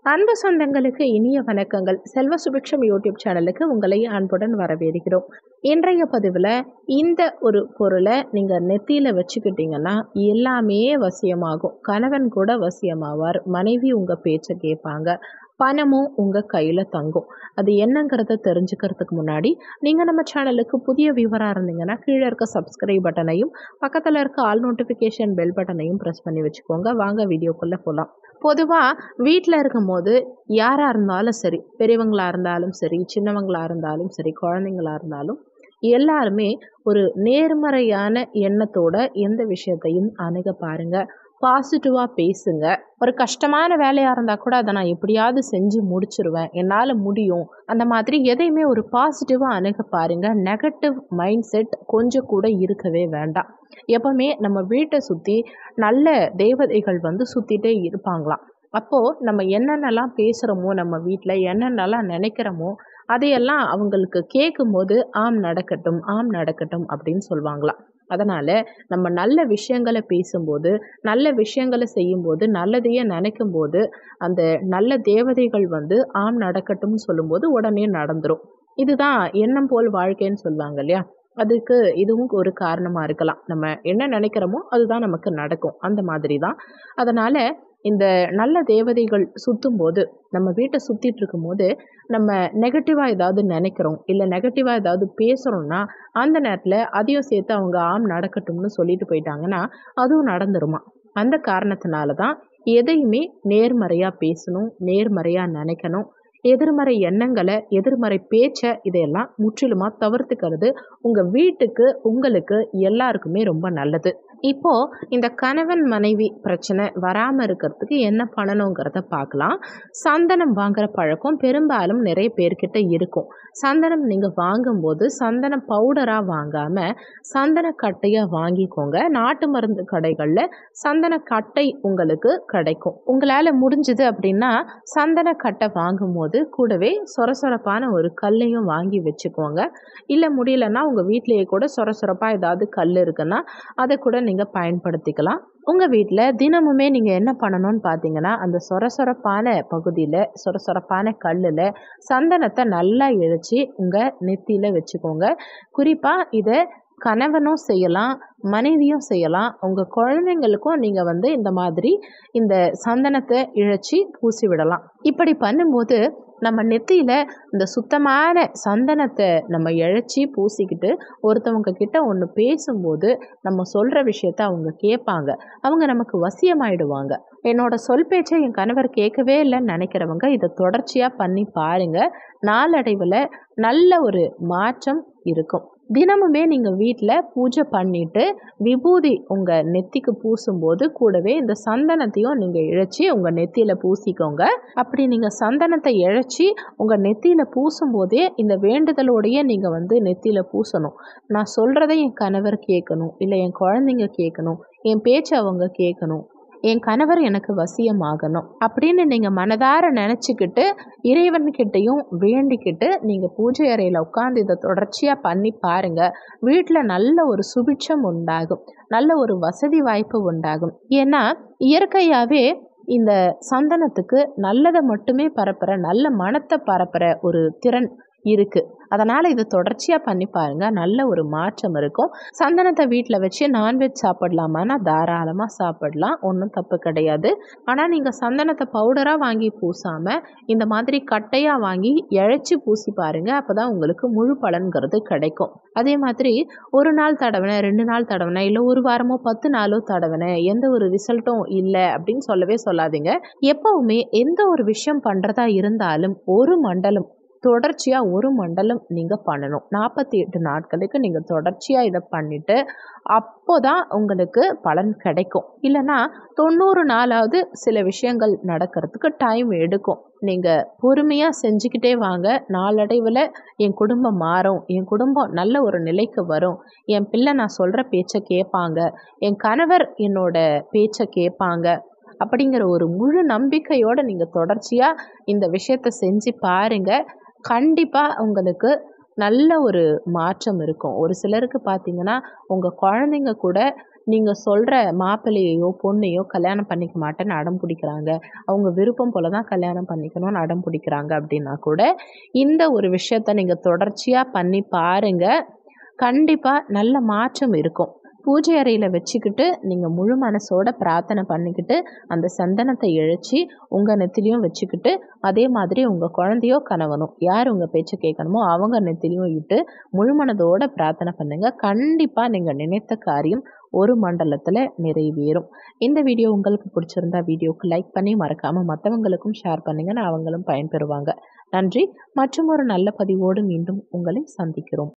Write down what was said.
அன்பு சொந்தங்களுக்கு இனிய வணக்கங்கள் செல்வ சுபிக்ஷம் யூடியூப் சேனலுக்கு உங்களை அன்புடன் வரவேற்கிறோம் இன்றைய பதிவில் இந்த ஒரு பொருளை நீங்கள் நெத்தியில் வச்சுக்கிட்டிங்கன்னா எல்லாமே வசியமாகும் கணவன் கூட வசியமாவார் மனைவி உங்கள் பேச்சை கேட்பாங்க பணமும் உங்கள் கையில் தங்கும் அது என்னங்கிறத தெரிஞ்சுக்கிறதுக்கு முன்னாடி நீங்கள் நம்ம சேனலுக்கு புதிய வியூவராக இருந்தீங்கன்னா கீழே இருக்க சப்ஸ்கிரைப் பட்டனையும் பக்கத்தில் இருக்க ஆல் நோட்டிஃபிகேஷன் பெல் பட்டனையும் ப்ரெஸ் பண்ணி வச்சுக்கோங்க வாங்க வீடியோக்குள்ளே போகலாம் பொதுவாக வீட்டில் இருக்கும்போது யாராக இருந்தாலும் சரி பெரியவங்களாக இருந்தாலும் சரி சின்னவங்களாக இருந்தாலும் சரி குழந்தைங்களாக இருந்தாலும் எல்லாருமே ஒரு நேர்மறையான எண்ணத்தோட எந்த விஷயத்தையும் அணுக பாருங்க பாசிட்டிவாக பேசுங்க ஒரு கஷ்டமான வேலையாக இருந்தால் கூட அதை நான் எப்படியாவது செஞ்சு முடிச்சிருவேன் என்னால் முடியும் அந்த மாதிரி எதையுமே ஒரு பாசிட்டிவாக அணுக பாருங்க நெகட்டிவ் மைண்ட் செட் கொஞ்சம் கூட இருக்கவே வேண்டாம் எப்பவுமே நம்ம வீட்டை சுற்றி நல்ல தேவதைகள் வந்து சுற்றிட்டே இருப்பாங்களாம் அப்போது நம்ம என்னென்னலாம் பேசுகிறோமோ நம்ம வீட்டில் என்னென்னலாம் நினைக்கிறோமோ அதையெல்லாம் அவங்களுக்கு கேட்கும்போது ஆம் நடக்கட்டும் ஆம் நடக்கட்டும் அப்படின்னு சொல்லுவாங்களாம் அதனால் நம்ம நல்ல விஷயங்களை பேசும்போது நல்ல விஷயங்களை செய்யும்போது நல்லதையே நினைக்கும் போது அந்த நல்ல தேவதைகள் வந்து ஆம் நடக்கட்டும்னு சொல்லும்போது உடனே நடந்துரும் இதுதான் எண்ணம் போல் வாழ்க்கைன்னு சொல்லுவாங்க இல்லையா அதுக்கு இதுவும் ஒரு காரணமாக இருக்கலாம் நம்ம என்ன நினைக்கிறோமோ அதுதான் நமக்கு நடக்கும் அந்த மாதிரி தான் அதனால் இந்த நல்ல தேவதைகள் சுற்றும் போது நம்ம வீட்டை சுற்றிட்டு இருக்கும்போது நம்ம நெகட்டிவாக ஏதாவது நினைக்கிறோம் இல்லை நெகட்டிவாக ஏதாவது பேசுகிறோம்னா அந்த நேரத்தில் அதையும் சேர்த்து அவங்க ஆம் நடக்கட்டும்னு சொல்லிட்டு போயிட்டாங்கன்னா அதுவும் நடந்துருமா அந்த காரணத்தினால தான் எதையுமே நேர்மறையாக பேசணும் நேர்மறையாக நினைக்கணும் எதிர்மறை எண்ணங்களை எதிர்மறை பேச்சை இதையெல்லாம் முற்றிலுமாக தவிர்த்துக்கிறது உங்கள் வீட்டுக்கு உங்களுக்கு எல்லாருக்குமே ரொம்ப நல்லது இப்போது இந்த கணவன் மனைவி பிரச்சனை வராமல் இருக்கிறதுக்கு என்ன பண்ணணுங்கிறத பார்க்கலாம் சந்தனம் வாங்குற பழக்கம் பெரும்பாலும் நிறைய பேர்கிட்ட இருக்கும் சந்தனம் நீங்கள் வாங்கும்போது சந்தன பவுடராக வாங்காமல் சந்தன கட்டையாக வாங்கிக்கோங்க நாட்டு மருந்து கடைகளில் சந்தன கட்டை உங்களுக்கு கிடைக்கும் உங்களால் முடிஞ்சுது அப்படின்னா சந்தன கட்டை வாங்கும்போது கூடவே சொரசொரப்பான ஒரு கல்லையும் வாங்கி வச்சுக்கோங்க இல்லை முடியலன்னா உங்கள் வீட்டிலேயே கூட சொரசொரப்பாக ஏதாவது கல் இருக்குன்னா அதை கூட நீங்கள் பயன்படுத்திக்கலாம் உங்கள் வீட்டில் தினமுமே நீங்கள் என்ன பண்ணணும்னு பார்த்தீங்கன்னா அந்த சொரசொரப்பான பகுதியில் சொரசொரப்பான கல்லில் சந்தனத்தை நல்லா இழைச்சி உங்கள் நெத்தியில் வச்சுக்கோங்க குறிப்பாக இதை கணவனும் செய்யலாம் மனைவியும் செய்யலாம் உங்கள் குழந்தைங்களுக்கும் நீங்கள் வந்து இந்த மாதிரி இந்த சந்தனத்தை இழைச்சி பூசி விடலாம் இப்படி பண்ணும்போது நம்ம நெத்தியில் இந்த சுத்தமான சந்தனத்தை நம்ம இழைச்சி பூசிக்கிட்டு ஒருத்தவங்க கிட்ட ஒன்று பேசும்போது நம்ம சொல்கிற விஷயத்த அவங்க கேட்பாங்க அவங்க நமக்கு வசியமாயிடுவாங்க என்னோட சொல் பேச்சை என் கணவர் கேட்கவே இல்லைன்னு நினைக்கிறவங்க இதை தொடர்ச்சியாக பண்ணி பாருங்கள் நாளடைவில் நல்ல ஒரு மாற்றம் இருக்கும் தினமுமே நீங்கள் வீட்டில் பூஜை பண்ணிவிட்டு விபூதி உங்கள் நெத்திக்கு பூசும்போது கூடவே இந்த சந்தனத்தையும் நீங்கள் இழைச்சி உங்கள் நெத்தியில் பூசிக்கோங்க அப்படி நீங்கள் சந்தனத்தை இழைச்சி உங்கள் நெத்தியில் பூசும்போதே இந்த வேண்டுதலோடையே நீங்கள் வந்து நெத்தியில் பூசணும் நான் சொல்கிறத என் கணவர் கேட்கணும் இல்லை என் குழந்தைங்க கேட்கணும் என் பேச்சு அவங்க கேட்கணும் என் கணவர் எனக்கு வசியமாகணும் அப்படின்னு நீங்கள் மனதார நினச்சிக்கிட்டு இறைவன்கிட்டையும் வேண்டிக்கிட்டு நீங்கள் பூஜை அறையில் உட்காந்து இதை தொடர்ச்சியாக பண்ணி பாருங்கள் வீட்டில் நல்ல ஒரு சுபிட்சம் உண்டாகும் நல்ல ஒரு வசதி வாய்ப்பு உண்டாகும் ஏன்னா இயற்கையாகவே இந்த சந்தனத்துக்கு நல்லதை மட்டுமே பரப்புகிற நல்ல மனத்தை பரப்புகிற ஒரு திறன் இருக்குது அதனால் இது தொடர்ச்சியாக பண்ணி பாருங்கள் நல்ல ஒரு மாற்றம் இருக்கும் சந்தனத்தை வீட்டில் வச்சு நான்வெஜ் சாப்பிடலாமான்னா தாராளமாக சாப்பிடலாம் ஒன்றும் தப்பு கிடையாது ஆனால் நீங்கள் சந்தனத்தை பவுடராக வாங்கி பூசாமல் இந்த மாதிரி கட்டையாக வாங்கி இழைச்சி பூசி பாருங்கள் அப்போ தான் உங்களுக்கு முழு பலன்கிறது கிடைக்கும் அதே மாதிரி ஒரு நாள் தடவினேன் ரெண்டு நாள் தடவினேன் இல்லை ஒரு வாரமோ பத்து நாளோ தடவினேன் எந்த ஒரு ரிசல்ட்டும் இல்லை அப்படின்னு சொல்லவே சொல்லாதீங்க எப்போவுமே எந்த ஒரு விஷயம் பண்ணுறதா இருந்தாலும் ஒரு மண்டலம் தொடர்ச்சியாக ஒரு மண்டலம் நீங்கள் பண்ணணும் நாற்பத்தி எட்டு நாட்களுக்கு நீங்கள் தொடர்ச்சியாக இதை பண்ணிவிட்டு அப்போ தான் உங்களுக்கு பலன் கிடைக்கும் இல்லைன்னா தொண்ணூறு நாளாவது சில விஷயங்கள் நடக்கிறதுக்கு டைம் எடுக்கும் நீங்கள் பொறுமையாக செஞ்சுக்கிட்டே வாங்க நாளடைவில் என் குடும்பம் மாறும் என் குடும்பம் நல்ல ஒரு நிலைக்கு வரும் என் பிள்ளை நான் சொல்கிற பேச்சை கேட்பாங்க என் கணவர் என்னோட பேச்சை கேட்பாங்க அப்படிங்கிற ஒரு முழு நம்பிக்கையோடு நீங்கள் தொடர்ச்சியாக இந்த விஷயத்தை செஞ்சு பாருங்கள் கண்டிப்பாக உங்களுக்கு நல்ல ஒரு மாற்றம் இருக்கும் ஒரு சிலருக்கு பார்த்தீங்கன்னா உங்கள் குழந்தைங்க கூட நீங்கள் சொல்கிற மாப்பிள்ளையையோ பொண்ணையோ கல்யாணம் பண்ணிக்க மாட்டேன்னு அடம் பிடிக்கிறாங்க அவங்க விருப்பம் போல தான் கல்யாணம் பண்ணிக்கணும்னு அடம் பிடிக்கிறாங்க அப்படின்னா கூட இந்த ஒரு விஷயத்த நீங்கள் தொடர்ச்சியாக பண்ணி பாருங்கள் கண்டிப்பாக நல்ல மாற்றம் இருக்கும் பூஜை அறையில் வச்சுக்கிட்டு நீங்கள் முழு மனசோட பிரார்த்தனை பண்ணிக்கிட்டு அந்த சந்தனத்தை இழைச்சி உங்கள் நெத்திலையும் வச்சுக்கிட்டு அதே மாதிரி உங்கள் குழந்தையோ கணவனோ யார் உங்கள் பேச்சை கேட்கணுமோ அவங்க நெத்திலையும் இட்டு முழு மனதோட பிரார்த்தனை பண்ணுங்கள் கண்டிப்பாக நீங்கள் நினைத்த காரியம் ஒரு மண்டலத்தில் நிறைவேறும் இந்த வீடியோ உங்களுக்கு பிடிச்சிருந்தா வீடியோக்கு லைக் பண்ணி மறக்காமல் மற்றவங்களுக்கும் ஷேர் பண்ணுங்கன்னு அவங்களும் பயன்பெறுவாங்க நன்றி மற்றும் ஒரு நல்ல பதிவோடு மீண்டும் உங்களை சந்திக்கிறோம்